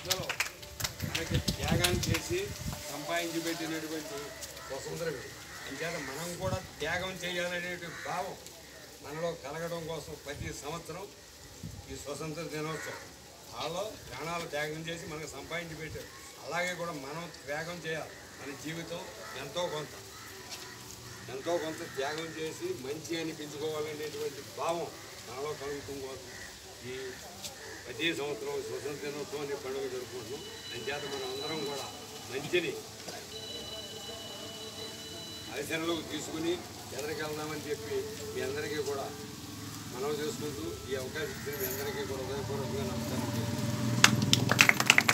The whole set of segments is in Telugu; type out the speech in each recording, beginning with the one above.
పెద్దలు మనకి త్యాగాన్ని చేసి సంపాదించి పెట్టినటువంటి స్వతంత్రం ఇది. అంచేత మనం కూడా త్యాగం చేయాలనే భావం మనలో కలగడం కోసం ప్రతి సంవత్సరం ఈ స్వతంత్ర దినోత్సవం వాళ్ళు ప్రాణాలు త్యాగం చేసి మనకు సంపాదించి పెట్టారు అలాగే కూడా మనం త్యాగం చేయాలి మన జీవితం ఎంతో కొంత ఎంతో కొంత త్యాగం చేసి మంచి అనిపించుకోవాలనేటువంటి భావం మనలో కలుగుతుంది కోసం ఈ ప్రతి సంవత్సరం స్వతంత్ర దినోత్సవం అనే పండుగ జరుపుకుంటున్నాం అంచేత మనం అందరం కూడా మంచిని ఆచరణలోకి తీసుకుని ఎదరికెళ్దామని చెప్పి మీ అందరికీ కూడా మనవి చేసుకుంటూ ఈ అవకాశం ఇచ్చిన మీ అందరికీ కూడా హృదయపూర్వకంగా నమస్కారం చేస్తున్నాను.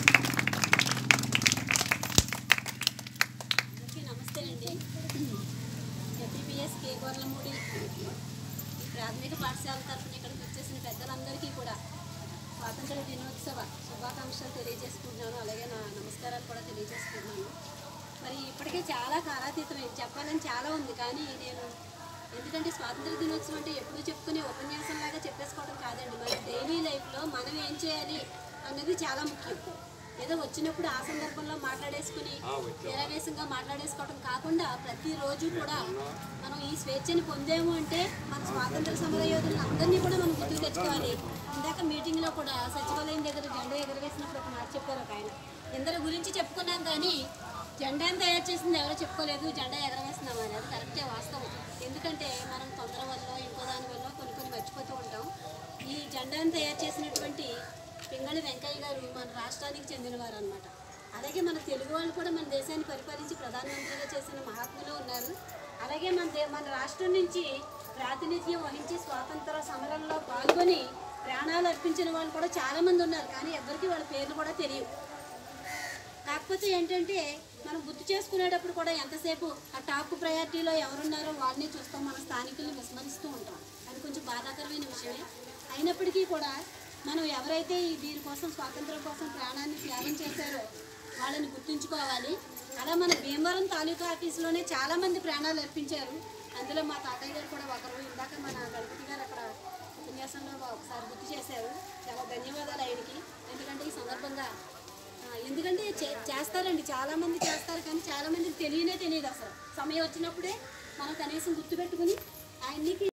అందరికీ నమస్తే అండి ఎంపీపీఎస్ కే గొర్లమూడి ఈ ప్రాథమిక పాఠశాల తరఫున ఇక్కడికి వచ్చేసిన పెద్దలందరికీ కూడా స్వాతంత్ర దినోత్సవ శుభాకాంక్షలు తెలియజేసుకుంటున్నాను అలాగే నా నమస్కారాలు కూడా తెలియజేసుకుంటున్నాను మరి ఇప్పటికే చాలా కాలాతీతం చెప్పాలని చాలా ఉంది కానీ నేను ఎందుకంటే స్వాతంత్ర దినోత్సవం అంటే ఎప్పుడు చెప్పుకునే ఉపన్యాసంలాగా చెప్పేసుకోవడం కాదండి మన డైలీ లైఫ్లో మనం ఏం చేయాలి అన్నది చాలా ముఖ్యం ఏదో వచ్చినప్పుడు ఆ సందర్భంలో మాట్లాడేసుకుని ఆ, వచ్చాం. నిరావేశంగా మాట్లాడేసుకోవడం కాకుండా ప్రతిరోజు కూడా మనం ఈ స్వేచ్ఛని పొందాము అంటే మన స్వాతంత్ర సమర యోధులను అందరినీ కూడా మనం గుర్తుకు తెచ్చుకోవాలి ఇందాక మీటింగ్లో కూడా సచివాలయం దగ్గర జెండా ఎగరవేసినప్పుడు ఒక మాట చెప్పారు ఒక ఆయన ఎందరి గురించి చెప్పుకున్నాం కానీ జెండాను తయారు చేసింది ఎవరో చెప్పుకోలేదు జెండా ఎగరవేస్తున్నాం అని అది కరెక్టే వాస్తవం ఎందుకంటే మనం తొందర వల్ల ఇంకో దాని వల్ల కొన్ని కొన్ని మర్చిపోతూ ఉంటాం ఈ జెండాను తయారు చేసినటువంటి పింగళి వెంకయ్య గారు మన రాష్ట్రానికి చెందినవారు అనమాట అలాగే మన తెలుగు వాళ్ళు కూడా మన దేశాన్ని పరిపాలించి ప్రధానమంత్రిగా చేసిన మహాత్ములు ఉన్నారు అలాగే మన దే మన రాష్ట్రం నుంచి ప్రాతినిధ్యం వహించి స్వాతంత్ర సమరంలో పాల్గొని ప్రాణాలు అర్పించిన వాళ్ళు కూడా చాలా మంది ఉన్నారు కానీ ఎవరికి వాళ్ళ పేర్లు కూడా తెలియవు కాకపోతే ఏంటంటే మనం గుర్తు చేసుకునేటప్పుడు కూడా ఎంతసేపు ఆ టాప్ ప్రయారిటీలో ఎవరున్నారో వాళ్ళని చూస్తాం మన స్థానికుల్ని విస్మరిస్తూ ఉంటాం అది కొంచెం బాధాకరమైన విషయమే అయినప్పటికీ కూడా మనం ఎవరైతే ఈ దీనికోసం స్వాతంత్రం కోసం ప్రాణాన్ని త్యాగం చేశారో వాళ్ళని గుర్తుంచుకోవాలి అలా మన భీమవరం తాలూకా ఆఫీసులోనే చాలా మంది ప్రాణాలు అర్పించారు అందులో మా తాతయ్య గారు కూడా ఒకరు ఇందాక మన గణపతి గారు అక్కడ ఉపన్యాసంలో ఒకసారి గుర్తు చేశారు చాలా ధన్యవాదాలు ఆయనకి ఎందుకంటే ఈ సందర్భంగా ఆ, ఎందుకంటే చే- చేస్తారండి చాలా మంది చేస్తారు కానీ చాలా మందికి తెలియనే తెలియదు అసలు సమయం వచ్చినప్పుడే మనం కనీసం గుర్తుపెట్టుకుని ఆయన్ని